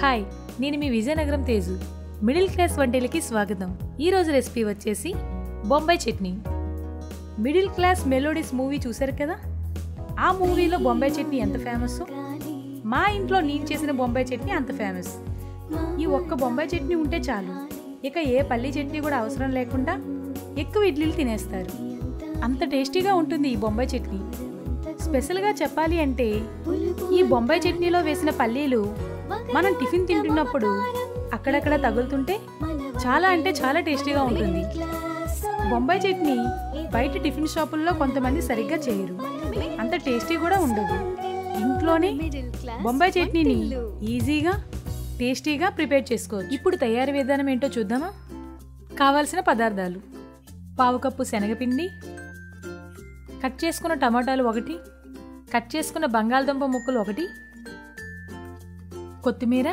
hi నేను మీ Vizianagaram Teju middle class వంటలకి స్వాగతం ఈ రోజు రెసిపీ వచ్చేసి Bombay chutney middle class melodies movie చూశారు కదా ఆ మూవీలో బొంబాయి చట్నీ ఎంత ఫేమస్ మా ఇంట్లో నేను చేసిన బొంబాయి చట్నీ అంత ఫేమస్ ఈ ఒక్క బొంబాయి చట్నీ ఉంటే చాలు ఇక ఏ పల్లి చట్నీ కూడా అవసరం లేకుండా ఎక్కువ ఇడ్లీలు తినేస్తారు అంత టేస్టీగా ఉంటుంది ఈ బొంబాయి చట్నీ స్పెషల్గా చెప్పాలి అంటే ఈ బొంబాయి చట్నీలో వేసిన పల్లీలు మనం టిఫిన్ తింటున్నప్పుడు అక్కడక్కడ తగులుతుంటే చాలా అంటే చాలా టేస్టీగా ఉంటుంది బొంబాయి చట్నీ బయట టిఫిన్ షాపుల్లో కొంతమంది సరిగ్గా చేయరు అంత టేస్టీ కూడా ఉండదు ఇంట్లోనే బొంబాయి చట్నీని ఈజీగా టేస్టీగా ప్రిపేర్ చేసుకోవచ్చు ఇప్పుడు తయారీ విధానం ఏంటో చూద్దామా కావాల్సిన పదార్థాలు పావు కప్పు శనగపిండి కట్ చేసుకున్న టమాటాలు ఒకటి కట్ చేసుకున్న బంగాళదుంప ముక్కలు ఒకటి కొత్తిమీర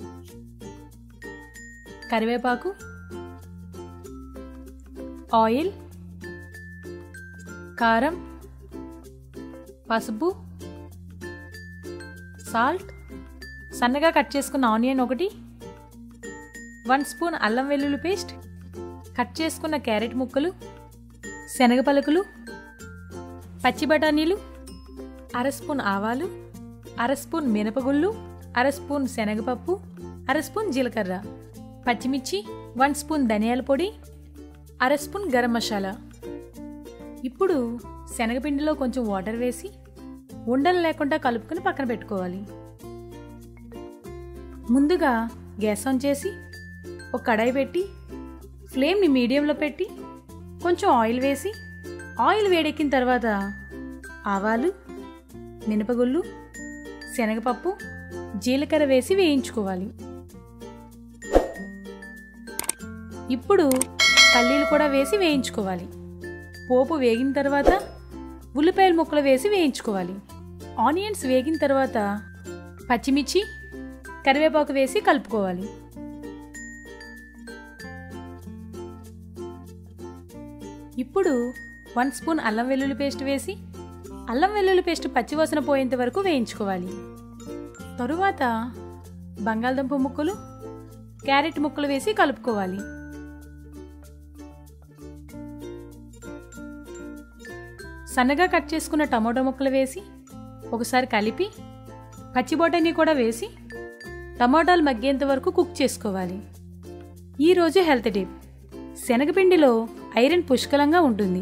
కరివేపాకు ఆయిల్ కారం పసుపు సాల్ట్ సన్నగా కట్ చేసుకున్న ఆనియన్ ఒకటి వన్ స్పూన్ అల్లం వెల్లుల్లి పేస్ట్ కట్ చేసుకున్న క్యారెట్ ముక్కలు శనగ పలుకులు పచ్చి బఠానీలు అర స్పూన్ ఆవాలు అర స్పూన్ మినపగుళ్ళు అర స్పూన్ శనగపప్పు అర స్పూన్ జీలకర్ర పచ్చిమిర్చి వన్ స్పూన్ ధనియాల పొడి అర స్పూన్ గరం మసాలా ఇప్పుడు శనగపిండిలో కొంచెం వాటర్ వేసి ఉండలు లేకుండా కలుపుకొని పక్కన పెట్టుకోవాలి ముందుగా గ్యాస్ ఆన్ చేసి ఒక కడాయి పెట్టి ఫ్లేమ్ని మీడియంలో పెట్టి కొంచెం ఆయిల్ వేసి ఆయిల్ వేడెక్కిన తర్వాత ఆవాలు మినపగుళ్ళు శనగపప్పు జీలకర్ర వేసి వేయించుకోవాలి ఇప్పుడు పల్లీలు కూడా వేసి వేయించుకోవాలి పోపు వేగిన తర్వాత ఉల్లిపాయల ముక్కలు వేసి వేయించుకోవాలి ఆనియన్స్ వేగిన తర్వాత పచ్చిమిర్చి కరివేపాకు వేసి కలుపుకోవాలి ఇప్పుడు వన్ స్పూన్ అల్లం వెల్లుల్లి పేస్ట్ వేసి అల్లం వెల్లుల్లి పేస్ట్ పచ్చివాసన పోయేంత వరకు వేయించుకోవాలి తరువాత బంగాళదుంప ముక్కలు క్యారెట్ ముక్కలు వేసి కలుపుకోవాలి సన్నగా కట్ చేసుకున్న టమాటో ముక్కలు వేసి ఒకసారి కలిపి పచ్చి బొటానీ కూడా వేసి టమాటాలు మగ్గేంత వరకు కుక్ చేసుకోవాలి ఈరోజు హెల్త్ టిప్ శనగపిండిలో ఐరన్ పుష్కలంగా ఉంటుంది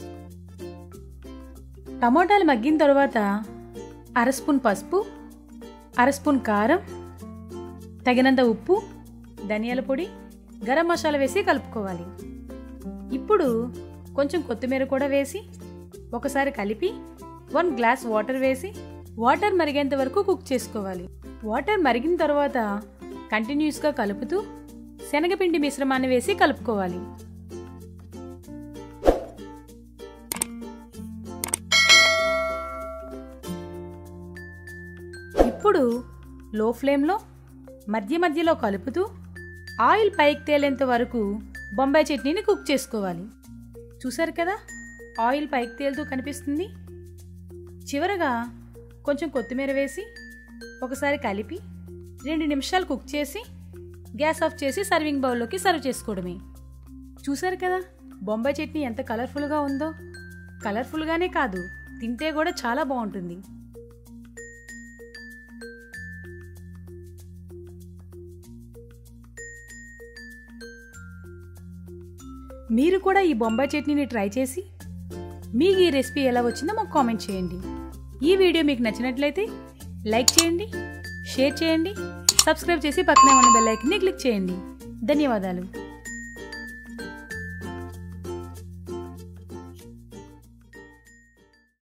టమాటాలు మగ్గిన తర్వాత అర స్పూన్ పసుపు అర స్పూన్ కారం తగినంత ఉప్పు ధనియాల పొడి గరం మసాలా వేసి కలుపుకోవాలి ఇప్పుడు కొంచెం కొత్తిమీర కూడా వేసి ఒకసారి కలిపి వన్ గ్లాస్ వాటర్ వేసి వాటర్ మరిగేంత వరకు కుక్ చేసుకోవాలి వాటర్ మరిగిన తర్వాత కంటిన్యూస్గా కలుపుతూ శనగపిండి మిశ్రమాన్ని వేసి కలుపుకోవాలి ఇప్పుడు లో ఫ్లేమ్లో మధ్య మధ్యలో కలుపుతూ ఆయిల్ పైకి తేలేంత వరకు బొంబాయి చట్నీని కుక్ చేసుకోవాలి చూసారు కదా ఆయిల్ పైకి తేలుతూ కనిపిస్తుంది చివరగా కొంచెం కొత్తిమీర వేసి ఒకసారి కలిపి రెండు నిమిషాలు కుక్ చేసి గ్యాస్ ఆఫ్ చేసి సర్వింగ్ బౌల్లోకి సర్వ్ చేసుకోవడమే చూసారు కదా బొంబాయి చట్నీ ఎంత కలర్ఫుల్గా ఉందో కలర్ఫుల్గానే కాదు తింటే కూడా చాలా బాగుంటుంది మీరు కూడా ఈ బొంబాయి చట్నీని ట్రై చేసి మీకు ఈ రెసిపీ ఎలా వచ్చిందో మాకు కామెంట్ చేయండి ఈ వీడియో మీకు నచ్చినట్లయితే లైక్ చేయండి షేర్ చేయండి సబ్స్క్రైబ్ చేసి పక్కనే ఉన్న బెల్ ఐకన్ని క్లిక్ చేయండి ధన్యవాదాలు